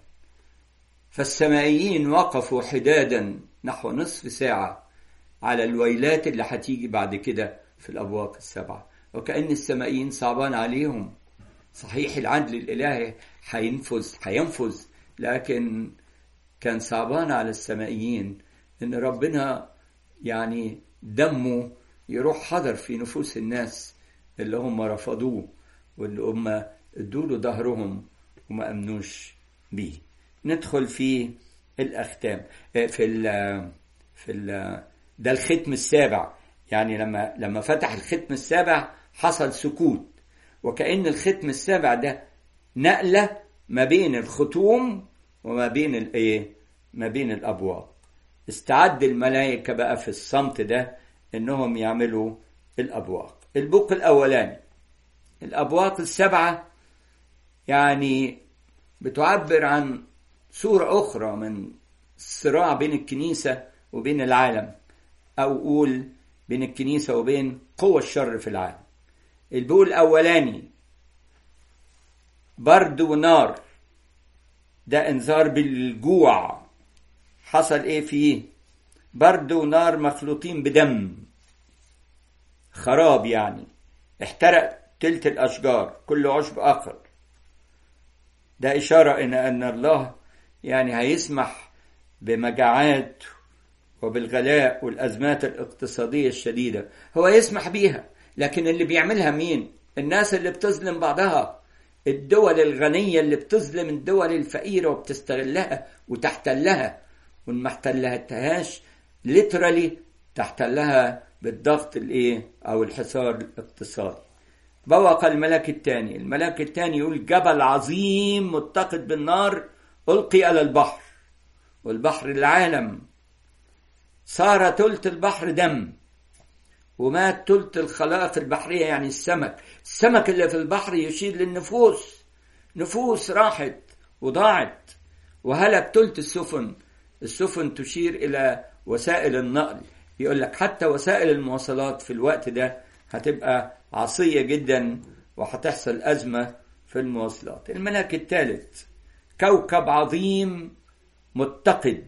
فالسمائيين وقفوا حدادا نحو نصف ساعة على الويلات اللي هتيجي بعد كده في الأبواق السبعة وكأن السمائيين صعبان عليهم صحيح العدل الإلهي هينفذ هينفذ لكن كان صعبان على السمائيين إن ربنا يعني دمه يروح حضر في نفوس الناس اللي هم رفضوه واللي هم ادوا له ظهرهم وما امنوش بيه ندخل في الاختام في ال في ال ده الختم السابع يعني لما لما فتح الختم السابع حصل سكوت وكأن الختم السابع ده نقلة ما بين الختوم وما بين الايه ما بين الابواب استعد الملائكة بقى في الصمت ده انهم يعملوا الابواق البوق الاولاني الابواق السبعه يعني بتعبر عن صوره اخرى من الصراع بين الكنيسه وبين العالم او قول بين الكنيسه وبين قوى الشر في العالم البوق الاولاني برد ونار ده انذار بالجوع حصل ايه فيه برد ونار مخلوطين بدم خراب يعني احترق تلت الأشجار كل عشب آخر ده إشارة إن أن الله يعني هيسمح بمجاعات وبالغلاء والأزمات الاقتصادية الشديدة هو يسمح بيها لكن اللي بيعملها مين الناس اللي بتظلم بعضها الدول الغنية اللي بتظلم الدول الفقيرة وبتستغلها وتحتلها وإن ما احتلتهاش ليترالي تحتلها بالضغط الايه او الحصار الاقتصادي بوق الملاك الثاني الملاك الثاني يقول جبل عظيم متقد بالنار القي على البحر والبحر العالم صار تلت البحر دم ومات تلت الخلائق البحرية يعني السمك السمك اللي في البحر يشير للنفوس نفوس راحت وضاعت وهلك تلت السفن السفن تشير إلى وسائل النقل يقول لك حتى وسائل المواصلات في الوقت ده هتبقى عصية جدا وهتحصل أزمة في المواصلات الملاك الثالث كوكب عظيم متقد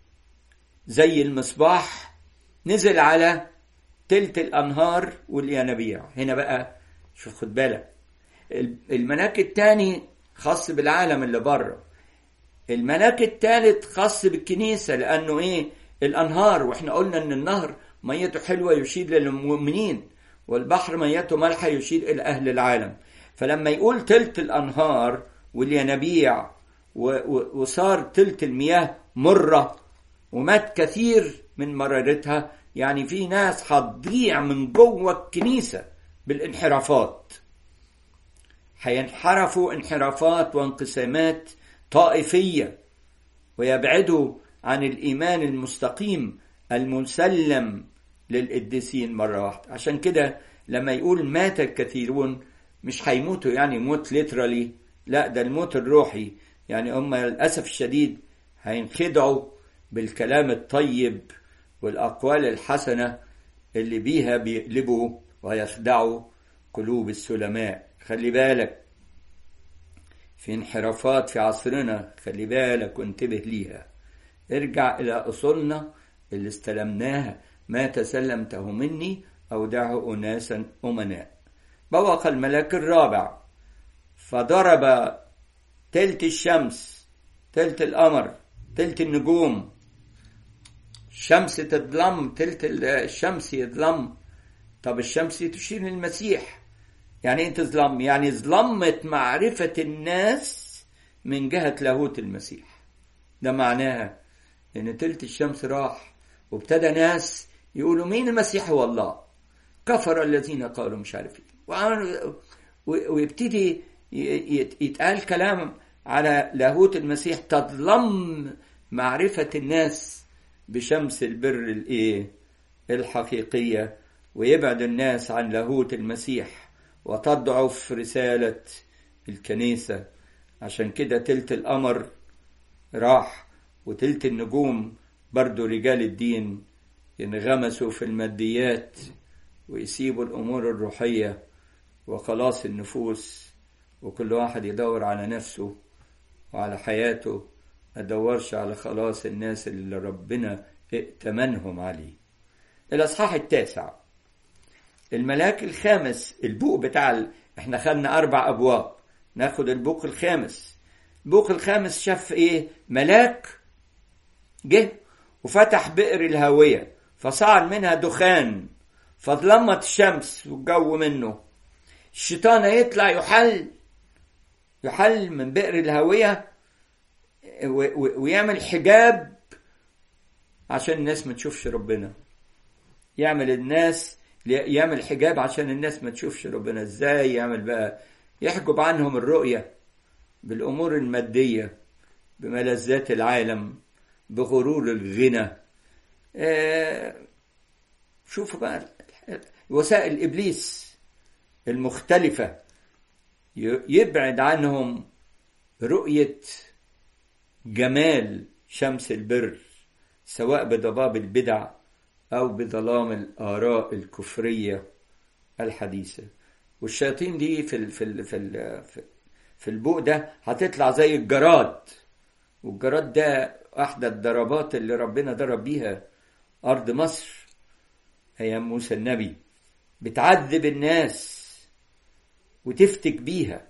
زي المصباح نزل على تلت الأنهار والينابيع هنا بقى شوف خد بالك الملاك الثاني خاص بالعالم اللي بره الملاك الثالث خاص بالكنيسة لأنه إيه الأنهار وإحنا قلنا إن النهر ميته حلوة يشير للمؤمنين والبحر ميته مالحة يشير إلى أهل العالم فلما يقول تلت الأنهار والينابيع وصار تلت المياه مرة ومات كثير من مرارتها يعني في ناس هتضيع من جوه الكنيسة بالانحرافات هينحرفوا انحرافات وانقسامات طائفية ويبعدوا عن الإيمان المستقيم المسلم للقديسين مرة واحدة عشان كده لما يقول مات الكثيرون مش هيموتوا يعني موت ليترالي لا ده الموت الروحي يعني هم للأسف الشديد هينخدعوا بالكلام الطيب والأقوال الحسنة اللي بيها بيقلبوا ويخدعوا قلوب السلماء خلي بالك في انحرافات في عصرنا خلي بالك وانتبه ليها ارجع إلى أصولنا اللي استلمناها ما تسلمته مني أودعه أناسا أمناء بوق الملاك الرابع فضرب تلت الشمس تلت القمر تلت النجوم الشمس تظلم تلت الشمس يظلم طب الشمس تشير للمسيح يعني ايه تظلم يعني ظلمت معرفة الناس من جهة لاهوت المسيح ده معناها ان تلت الشمس راح وابتدى ناس يقولوا مين المسيح هو الله كفر الذين قالوا مش عارف ايه ويبتدي يتقال كلام على لاهوت المسيح تظلم معرفة الناس بشمس البر الايه الحقيقية ويبعد الناس عن لاهوت المسيح وتضعف رسالة الكنيسة عشان كده تلت القمر راح وتلت النجوم برضو رجال الدين ينغمسوا في الماديات ويسيبوا الأمور الروحية وخلاص النفوس وكل واحد يدور على نفسه وعلى حياته ما دورش على خلاص الناس اللي ربنا ائتمنهم عليه الأصحاح التاسع الملاك الخامس البوق بتاع ال... احنا خدنا أربع أبواب ناخد البوق الخامس البوق الخامس شاف ايه ملاك جه وفتح بئر الهاوية فصعد منها دخان فظلمت الشمس والجو منه الشيطان يطلع يحل يحل من بئر الهاوية ويعمل حجاب عشان الناس ما تشوفش ربنا يعمل الناس يعمل حجاب عشان الناس ما تشوفش ربنا ازاي يعمل بقى يحجب عنهم الرؤية بالأمور المادية بملذات العالم بغرور الغنى آه شوفوا بقى وسائل إبليس المختلفة يبعد عنهم رؤية جمال شمس البر سواء بضباب البدع أو بظلام الآراء الكفرية الحديثة والشياطين دي في ال في ال في ال في البوق ده هتطلع زي الجراد والجراد ده أحدى الضربات اللي ربنا ضرب بيها أرض مصر أيام موسى النبي بتعذب الناس وتفتك بيها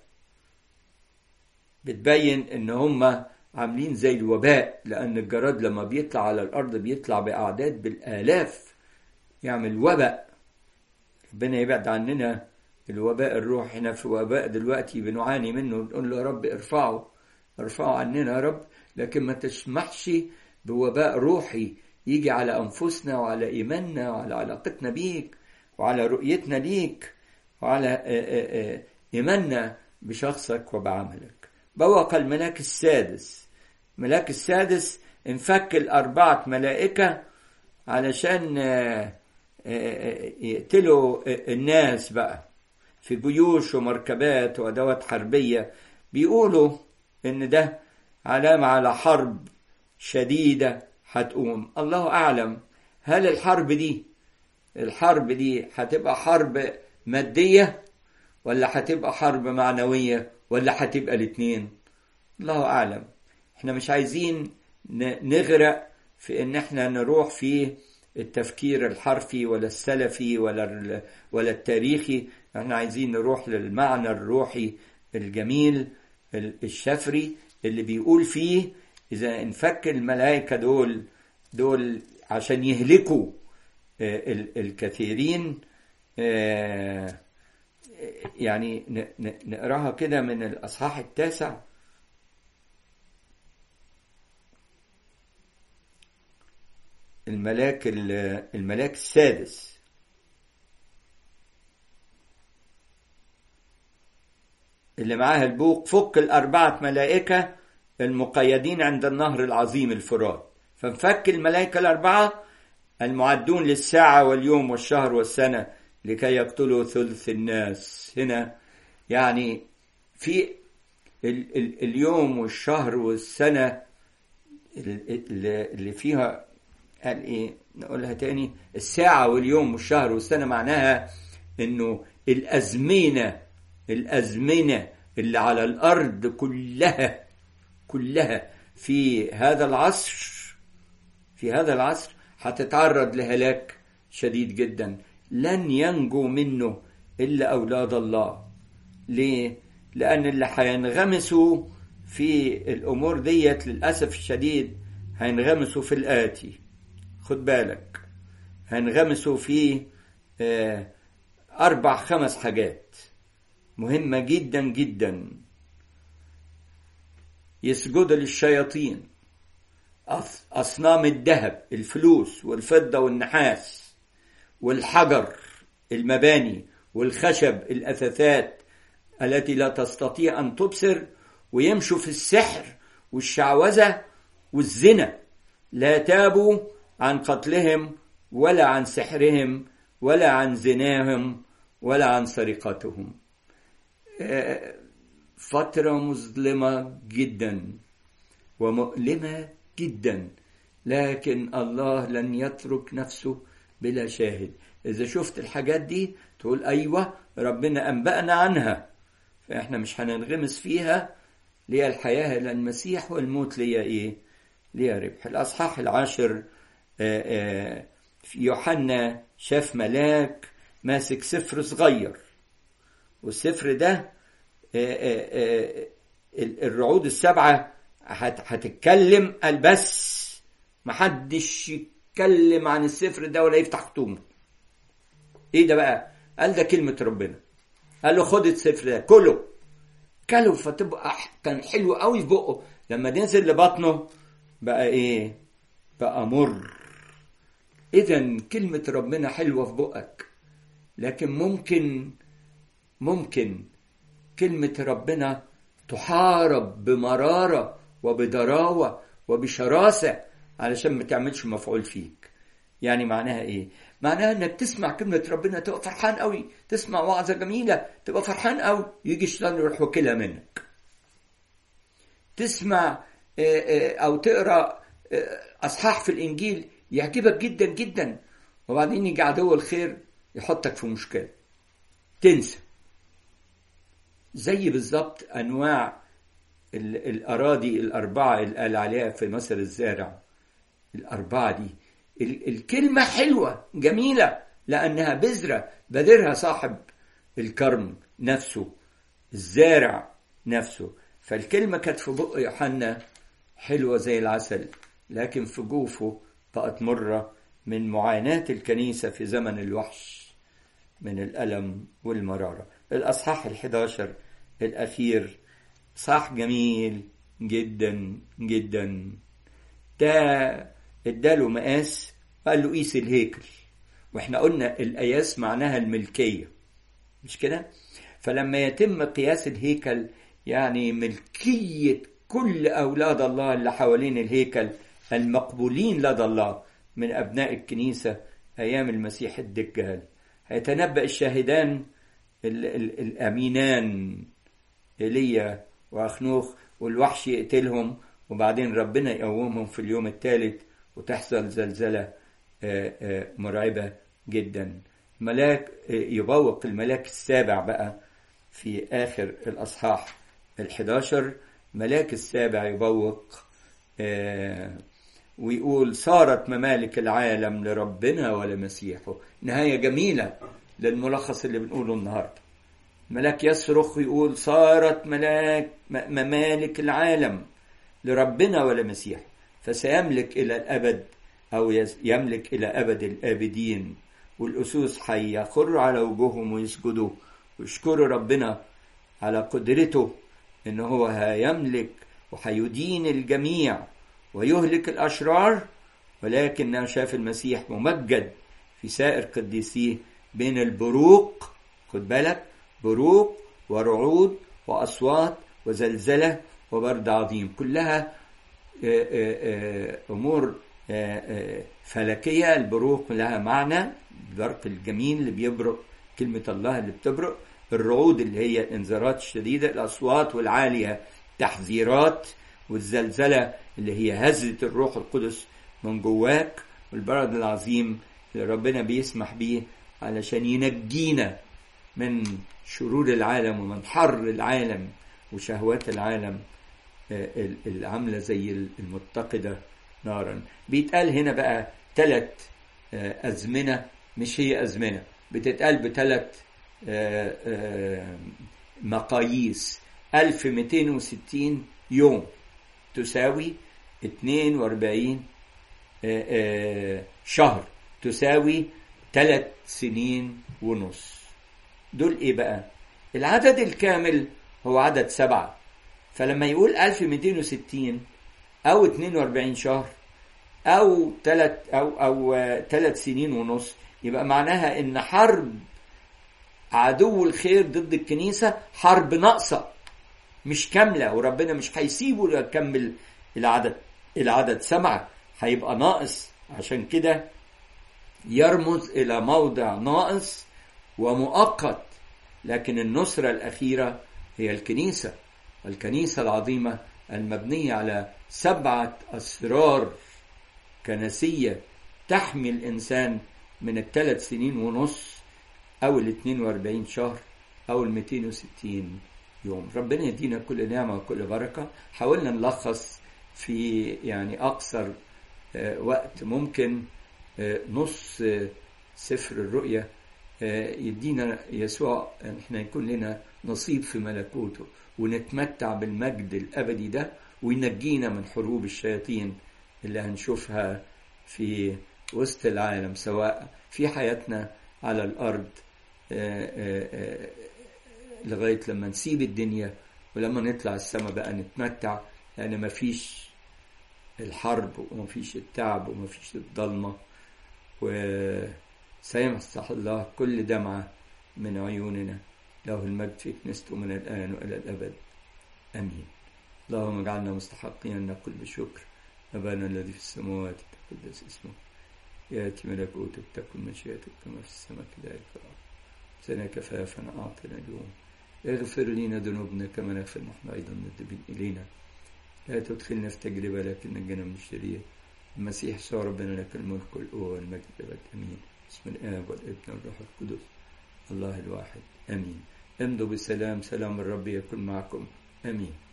بتبين إن هم عاملين زي الوباء لأن الجراد لما بيطلع على الأرض بيطلع بأعداد بالآلاف يعمل وباء ربنا يبعد عننا الوباء الروح احنا في وباء دلوقتي بنعاني منه بنقول له يا رب ارفعه ارفعه عننا يا رب لكن ما تسمحش بوباء روحي يجي على أنفسنا وعلى إيماننا وعلى علاقتنا بيك وعلى رؤيتنا ليك وعلى إيماننا بشخصك وبعملك بوق الملاك السادس الملاك السادس انفك الأربعة ملائكة علشان يقتلوا الناس بقى في جيوش ومركبات وأدوات حربية بيقولوا إن ده علامة على حرب شديدة هتقوم الله أعلم هل الحرب دي الحرب دي هتبقى حرب مادية ولا هتبقى حرب معنوية ولا هتبقى الاتنين الله أعلم احنا مش عايزين نغرق في ان احنا نروح في التفكير الحرفي ولا السلفي ولا ولا التاريخي احنا عايزين نروح للمعنى الروحي الجميل الشفري اللي بيقول فيه اذا انفك الملائكه دول دول عشان يهلكوا الكثيرين يعني نقراها كده من الاصحاح التاسع الملاك الملاك السادس اللي معاه البوق فك الأربعة ملائكة المقيدين عند النهر العظيم الفرات فانفك الملائكة الأربعة المعدون للساعة واليوم والشهر والسنة لكي يقتلوا ثلث الناس هنا يعني في ال ال اليوم والشهر والسنة اللي فيها قال ايه نقولها تاني الساعة واليوم والشهر والسنة معناها انه الازمنة الازمنة اللي على الارض كلها كلها في هذا العصر في هذا العصر هتتعرض لهلاك شديد جدا لن ينجو منه الا اولاد الله ليه لان اللي هينغمسوا في الامور ديت للاسف الشديد هينغمسوا في الاتي خد بالك هنغمسوا في أربع خمس حاجات مهمة جدا جدا يسجدوا للشياطين أصنام الذهب الفلوس والفضة والنحاس والحجر المباني والخشب الأثاثات التي لا تستطيع أن تبصر ويمشوا في السحر والشعوذة والزنا لا تابوا عن قتلهم ولا عن سحرهم ولا عن زناهم ولا عن سرقتهم فترة مظلمة جدا ومؤلمة جدا لكن الله لن يترك نفسه بلا شاهد إذا شفت الحاجات دي تقول أيوة ربنا أنبأنا عنها فإحنا مش هننغمس فيها ليا الحياة إلى المسيح والموت ليا إيه ليا ربح الأصحاح العاشر يوحنا شاف ملاك ماسك سفر صغير والسفر ده الرعود السبعة هتتكلم قال بس محدش يتكلم عن السفر ده ولا يفتح ختومه ايه ده بقى قال ده كلمة ربنا قال له خد السفر ده كله كله فتبقى كان حلو قوي في بقه لما نزل لبطنه بقى ايه بقى مر اذا كلمة ربنا حلوة في بقك لكن ممكن ممكن كلمة ربنا تحارب بمرارة وبضراوة وبشراسة علشان ما تعملش مفعول فيك يعني معناها ايه معناها انك تسمع كلمة ربنا تبقى فرحان قوي تسمع وعظة جميلة تبقى فرحان قوي يجي الشيطان يروح واكلها منك تسمع او تقرا اصحاح في الانجيل يعجبك جدا جدا وبعدين يجي عدو الخير يحطك في مشكله تنسى زي بالظبط انواع الاراضي الاربعه اللي قال عليها في مصر الزارع الاربعه دي الكلمه حلوه جميله لانها بذره بذرها صاحب الكرم نفسه الزارع نفسه فالكلمه كانت في بق يوحنا حلوه زي العسل لكن في جوفه بقت مره من معاناه الكنيسه في زمن الوحش من الالم والمراره الاصحاح ال11 الاخير صح جميل جدا جدا ده اداله مقاس قال له قيس الهيكل واحنا قلنا القياس معناها الملكيه مش كده فلما يتم قياس الهيكل يعني ملكيه كل اولاد الله اللي حوالين الهيكل المقبولين لدى الله من ابناء الكنيسه ايام المسيح الدجال هيتنبأ الشاهدان ال ال الامينان ايليا واخنوخ والوحش يقتلهم وبعدين ربنا يقومهم في اليوم الثالث وتحصل زلزله مرعبة جدا ملاك يبوق الملاك السابع بقى في آخر الأصحاح الحداشر ملاك السابع يبوق ويقول صارت ممالك العالم لربنا ولمسيحه نهاية جميلة للملخص اللي بنقوله النهاردة ملاك يصرخ ويقول صارت ملاك ممالك العالم لربنا ولمسيحه فسيملك إلى الأبد أو يملك إلى أبد الآبدين والأسوس حيخروا على وجوههم ويسجدوا ويشكروا ربنا على قدرته إن هو هيملك وهيدين الجميع ويهلك الأشرار ولكن شاف المسيح ممجد في سائر قديسيه بين البروق خد بالك بروق ورعود وأصوات وزلزلة وبرد عظيم كلها أمور فلكية البروق لها معنى البرق الجميل اللي بيبرق كلمة الله اللي بتبرق الرعود اللي هي الانذارات الشديدة الأصوات والعالية تحذيرات والزلزلة اللي هي هزة الروح القدس من جواك والبرد العظيم اللي ربنا بيسمح بيه علشان ينجينا من شرور العالم ومن حر العالم وشهوات العالم العاملة زي المتقدة نارا بيتقال هنا بقى ثلاث أزمنة مش هي أزمنة بتتقال بثلاث مقاييس 1260 يوم تساوي 42 شهر تساوي ثلاث سنين ونص دول ايه بقى العدد الكامل هو عدد سبعة فلما يقول 1260 او 42 شهر او ثلاث او او ثلاث سنين ونص يبقى معناها ان حرب عدو الخير ضد الكنيسة حرب ناقصة مش كاملة وربنا مش هيسيبه يكمل العدد العدد سبعة هيبقى ناقص عشان كده يرمز إلى موضع ناقص ومؤقت لكن النصرة الأخيرة هي الكنيسة الكنيسة العظيمة المبنية على سبعة أسرار كنسية تحمي الإنسان من الثلاث سنين ونص أو ال 42 شهر أو ال 260 يوم ربنا يدينا كل نعمة وكل بركة حاولنا نلخص في يعني أقصر وقت ممكن نص سفر الرؤية يدينا يسوع احنا يكون لنا نصيب في ملكوته ونتمتع بالمجد الأبدي ده وينجينا من حروب الشياطين اللي هنشوفها في وسط العالم سواء في حياتنا على الأرض لغاية لما نسيب الدنيا ولما نطلع السماء بقى نتمتع لأن يعني مفيش الحرب ومفيش التعب ومفيش الضلمة وسيمسح الله كل دمعة من عيوننا له المجد في كنيسته من الآن وإلى الأبد آمين اللهم اجعلنا مستحقين أن نقول بشكر أبانا الذي في السماوات تقدس اسمه يأتي ملكوتك تكن مشيئتك كما في السماء كذلك في الأرض سنة كفافا أعطنا اليوم اغفر لنا ذنوبنا كما نغفر نحن أيضا مذنبين إلينا لا تدخلنا في تجربة لكن نجنا من الشرير المسيح صار ربنا لك الملك والقوة والمجد لك أمين بسم الآب والابن والروح القدس الله الواحد أمين امضوا بسلام سلام الرب يكن معكم أمين